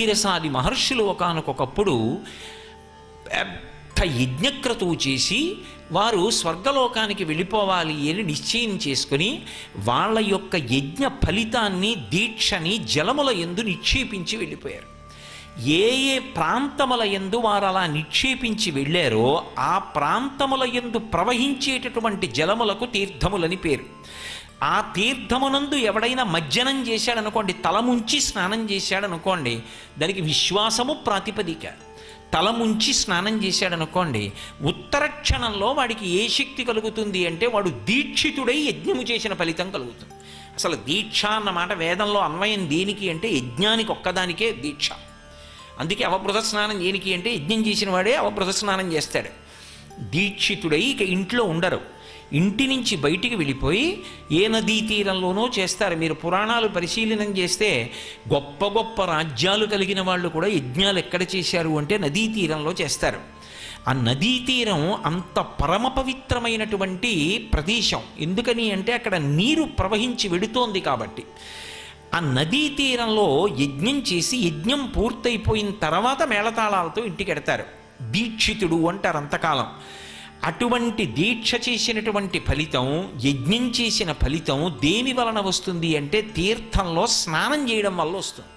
అంగిరసాది మహర్షులు ఒకానొకప్పుడు పెద్ద యజ్ఞక్రతువు చేసి వారు స్వర్గలోకానికి వెళ్ళిపోవాలి అని నిశ్చయం చేసుకుని వాళ్ళ యొక్క యజ్ఞ ఫలితాన్ని దీక్షని జలముల ఎందు నిక్షేపించి వెళ్ళిపోయారు ఏ ఏ ప్రాంతముల ఎందు వారు అలా నిక్షేపించి వెళ్ళారో ఆ ప్రాంతముల ఎందు ప్రవహించేటటువంటి జలములకు తీర్థములని పేరు ఆ తీర్థమునందు ఎవడైనా మజ్జనం చేశాడనుకోండి తల ముంచి స్నానం చేశాడనుకోండి దానికి విశ్వాసము ప్రాతిపదిక తల ముంచి స్నానం చేశాడనుకోండి ఉత్తర క్షణంలో వాడికి ఏ శక్తి కలుగుతుంది అంటే వాడు దీక్షితుడై యజ్ఞము చేసిన ఫలితం కలుగుతుంది అసలు దీక్ష అన్నమాట వేదంలో అన్వయం దేనికి అంటే యజ్ఞానికి ఒక్కదానికే దీక్ష అందుకే అవబృత స్నానం దేనికి అంటే యజ్ఞం చేసిన వాడే అవబృత స్నానం చేస్తాడు దీక్షితుడై ఇక ఇంట్లో ఉండరు ఇంటి నుంచి బయటికి వెళ్ళిపోయి ఏ నదీ తీరంలోనో చేస్తారు మీరు పురాణాలు పరిశీలనం చేస్తే గొప్ప గొప్ప రాజ్యాలు కలిగిన వాళ్ళు కూడా యజ్ఞాలు ఎక్కడ చేశారు అంటే నదీ తీరంలో చేస్తారు ఆ నదీ తీరం అంత పరమ పవిత్రమైనటువంటి ప్రదేశం ఎందుకని అంటే అక్కడ నీరు ప్రవహించి వెడుతోంది కాబట్టి ఆ నదీ తీరంలో యజ్ఞం చేసి యజ్ఞం పూర్తయిపోయిన తర్వాత మేళతాళాలతో ఇంటికి ఎడతారు దీక్షితుడు అంటారు అంతకాలం అటువంటి దీక్ష చేసినటువంటి ఫలితం యజ్ఞం చేసిన ఫలితం దేని వలన వస్తుంది అంటే తీర్థంలో స్నానం చేయడం వల్ల వస్తుంది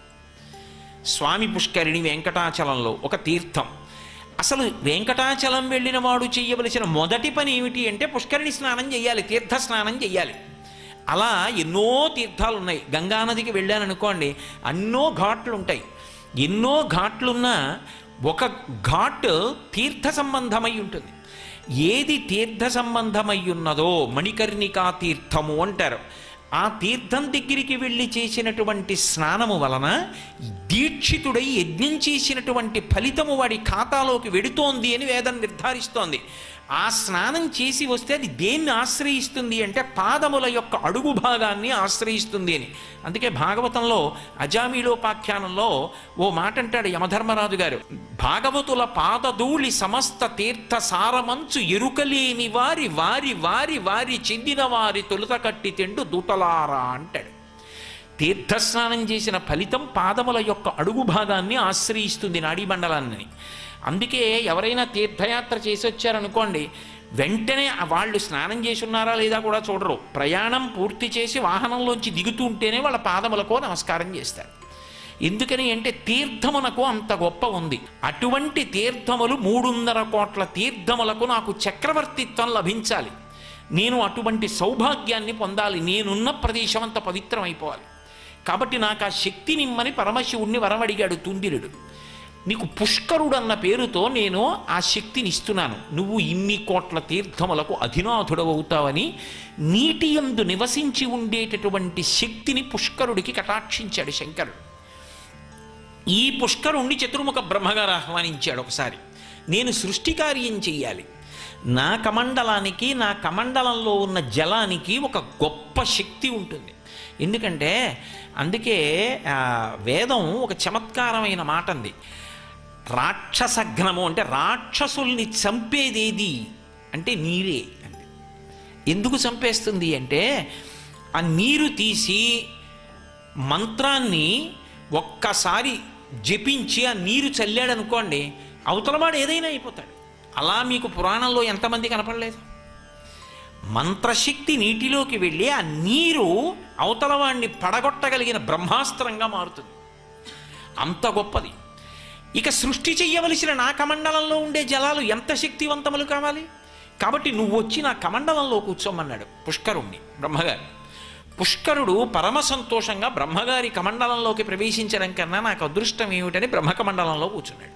స్వామి పుష్కరిణి వెంకటాచలంలో ఒక తీర్థం అసలు వెంకటాచలం వెళ్ళిన వాడు చేయవలసిన మొదటి పని ఏమిటి అంటే పుష్కరిణి స్నానం చేయాలి తీర్థ స్నానం చేయాలి అలా ఎన్నో తీర్థాలు ఉన్నాయి గంగానదికి వెళ్ళాననుకోండి అన్నో ఘాట్లు ఉంటాయి ఎన్నో ఘాట్లున్నా ఒక ఘాట్ తీర్థ సంబంధమై ఉంటుంది ఏది తీర్థ సంబంధమై ఉన్నదో మణికర్ణికా తీర్థము అంటారు ఆ తీర్థం దగ్గరికి వెళ్ళి చేసినటువంటి స్నానము వలన దీక్షితుడై యజ్ఞం చేసినటువంటి ఫలితము వాడి ఖాతాలోకి వెడుతోంది అని వేదం నిర్ధారిస్తోంది ఆ స్నానం చేసి వస్తే అది దేన్ని ఆశ్రయిస్తుంది అంటే పాదముల యొక్క అడుగు భాగాన్ని ఆశ్రయిస్తుంది అని అందుకే భాగవతంలో అజామీలోపాఖ్యానంలో ఓ మాట అంటాడు యమధర్మరాజు గారు భాగవతుల పాదధూళి సమస్త తీర్థ సారమంచు ఎరుకలేని వారి వారి వారి వారి చెందిన వారి తొలుత కట్టి తెండు దూతలారా అంటాడు తీర్థస్నానం చేసిన ఫలితం పాదముల యొక్క అడుగు భాగాన్ని ఆశ్రయిస్తుంది నాడీ మండలాన్ని అందుకే ఎవరైనా తీర్థయాత్ర చేసి వచ్చారనుకోండి వెంటనే వాళ్ళు స్నానం చేసి ఉన్నారా లేదా కూడా చూడరు ప్రయాణం పూర్తి చేసి వాహనంలోంచి దిగుతూ ఉంటేనే వాళ్ళ పాదములకో నమస్కారం చేస్తారు ఎందుకని అంటే తీర్థమునకు అంత గొప్ప ఉంది అటువంటి తీర్థములు మూడున్నర కోట్ల తీర్థములకు నాకు చక్రవర్తిత్వం లభించాలి నేను అటువంటి సౌభాగ్యాన్ని పొందాలి నేనున్న ప్రదేశం అంత పవిత్రమైపోవాలి కాబట్టి నాకు ఆ శక్తినిమ్మని పరమశివుణ్ణి వరమడిగాడు తుందిరుడు నీకు పుష్కరుడు అన్న పేరుతో నేను ఆ శక్తిని ఇస్తున్నాను నువ్వు ఇన్ని కోట్ల తీర్థములకు అధినాథుడవుతావని నీటి యందు నివసించి ఉండేటటువంటి శక్తిని పుష్కరుడికి కటాక్షించాడు శంకరుడు ఈ పుష్కరుణ్ణి చతుర్ముఖ బ్రహ్మగారు ఆహ్వానించాడు ఒకసారి నేను సృష్టి కార్యం చెయ్యాలి నా కమండలానికి నా కమండలంలో ఉన్న జలానికి ఒక గొప్ప శక్తి ఉంటుంది ఎందుకంటే అందుకే ఆ, వేదం ఒక చమత్కారమైన మాట అంది రాక్షసఘ్నము అంటే రాక్షసుల్ని చంపేదేది అంటే నీరే అంది ఎందుకు చంపేస్తుంది అంటే ఆ నీరు తీసి మంత్రాన్ని ఒక్కసారి జపించి ఆ నీరు చల్లాడనుకోండి అవతలవాడు ఏదైనా అయిపోతాడు అలా మీకు పురాణంలో ఎంతమంది కనపడలేదు మంత్రశక్తి నీటిలోకి వెళ్ళి ఆ నీరు అవతలవాణ్ణి పడగొట్టగలిగిన బ్రహ్మాస్త్రంగా మారుతుంది అంత గొప్పది ఇక సృష్టి చెయ్యవలసిన నా కమండలంలో ఉండే జలాలు ఎంత శక్తివంతములు కావాలి కాబట్టి నువ్వు వచ్చి నా కమండలంలో కూర్చోమన్నాడు పుష్కరుణ్ణి బ్రహ్మగారు పుష్కరుడు పరమ సంతోషంగా బ్రహ్మగారి కమండలంలోకి ప్రవేశించడం కన్నా నాకు అదృష్టం ఏమిటని బ్రహ్మకమండలంలో కూర్చున్నాడు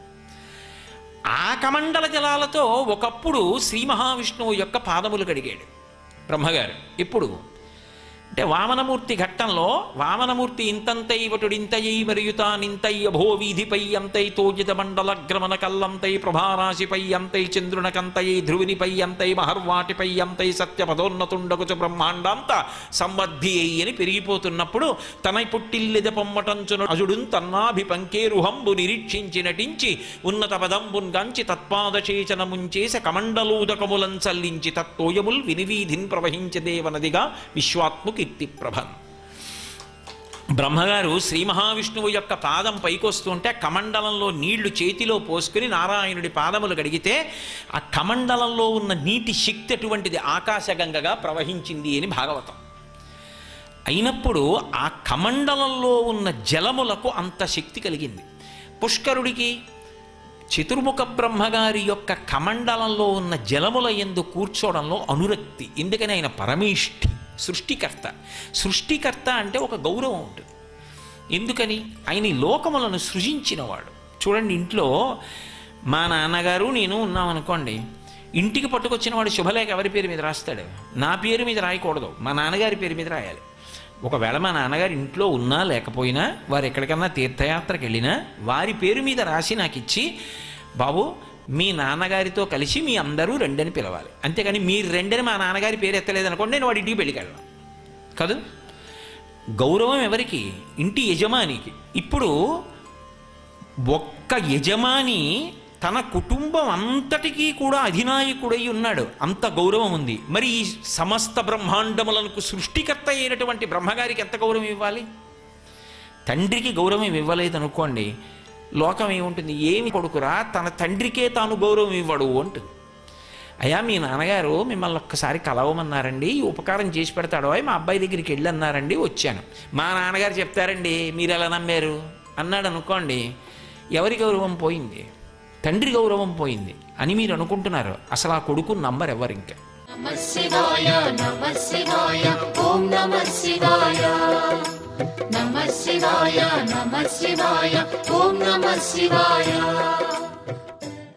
ఆ కమండల జలాలతో ఒకప్పుడు శ్రీ మహావిష్ణువు యొక్క పాదములు కడిగాడు బ్రహ్మగారు ఇప్పుడు అంటే వామనమూర్తి ఘట్టంలో వామనమూర్తి ఇంతంతై వటుడింతయై మరియుతానింతయ్య భో వీధిపై అంతై తోజిత మండల గ్రమణ కల్లంతై ప్రభారాశిపై అంతై చంద్రునకంతయై ధ్రువునిపై అంతై మహర్వాటిపై అంతై సత్యపదోన్నతుండకుచ బ్రహ్మాండాంత సంవర్ధి అయి అని పెరిగిపోతున్నప్పుడు తన పుట్టిల్లిద పొమ్మటంచును అజుడున్ తన్నాభి పంకేరుహంబు నిరీక్షించి నటించి ఉన్నత పదంబున్ గాంచి తత్పాదచేచనముంచేస కమండలూదకములం చల్లించి తత్తోయముల్ వినివీధిన్ ప్రవహించదేవనదిగా విశ్వాత్ము కీర్తి ప్రభన్ బ్రహ్మగారు శ్రీ మహావిష్ణువు యొక్క పాదం పైకొస్తుంటే కమండలంలో నీళ్లు చేతిలో పోసుకుని నారాయణుడి పాదములు గడిగితే ఆ కమండలంలో ఉన్న నీటి శక్తి అటువంటిది ఆకాశగంగగా ప్రవహించింది అని భాగవతం అయినప్పుడు ఆ కమండలంలో ఉన్న జలములకు అంత శక్తి కలిగింది పుష్కరుడికి చతుర్ముఖ బ్రహ్మగారి యొక్క కమండలంలో ఉన్న జలముల ఎందు కూర్చోవడంలో అనురక్తి ఎందుకని ఆయన పరమేష్ఠి సృష్టికర్త సృష్టికర్త అంటే ఒక గౌరవం ఉంటుంది ఎందుకని ఆయన ఈ లోకములను సృజించినవాడు చూడండి ఇంట్లో మా నాన్నగారు నేను ఉన్నాం అనుకోండి ఇంటికి పట్టుకొచ్చిన వాడు శుభలేఖ ఎవరి పేరు మీద రాస్తాడు నా పేరు మీద రాయకూడదు మా నాన్నగారి పేరు మీద రాయాలి ఒకవేళ మా నాన్నగారు ఇంట్లో ఉన్నా లేకపోయినా వారు ఎక్కడికన్నా తీర్థయాత్రకు వెళ్ళినా వారి పేరు మీద రాసి నాకు ఇచ్చి బాబు మీ నాన్నగారితో కలిసి మీ అందరూ రెండని పిలవాలి అంతేగాని మీరు రెండని మా నాన్నగారి పేరు ఎత్తలేదనుకోండి నేను వాడి ఇంటికి వెళ్ళికెళ్ళను కాదు గౌరవం ఎవరికి ఇంటి యజమానికి ఇప్పుడు ఒక్క యజమాని తన కుటుంబం అంతటికీ కూడా అధినాయకుడై ఉన్నాడు అంత గౌరవం ఉంది మరి ఈ సమస్త బ్రహ్మాండములకు సృష్టికర్త అయినటువంటి బ్రహ్మగారికి ఎంత గౌరవం ఇవ్వాలి తండ్రికి గౌరవం ఇవ్వలేదనుకోండి లోకం ఏముంటుంది ఏమి కొడుకురా తన తండ్రికే తాను గౌరవం ఇవ్వడు అంటుంది అయ్యా మీ నాన్నగారు మిమ్మల్ని ఒక్కసారి కలవమన్నారండి ఈ ఉపకారం చేసి పెడతాడు అయ్యి మా అబ్బాయి దగ్గరికి వెళ్ళి అన్నారండి వచ్చాను మా నాన్నగారు చెప్తారండి మీరు ఎలా నమ్మారు అన్నాడు అనుకోండి ఎవరి గౌరవం పోయింది తండ్రి గౌరవం పోయింది అని మీరు అనుకుంటున్నారు అసలు ఆ కొడుకు నంబర్ ఎవరు ఇంకా నమ శివాయ నమ శివాయ ఓం నమ శివాయ నమ శివాయ నమ శివాయ ఓం నమ శివాయ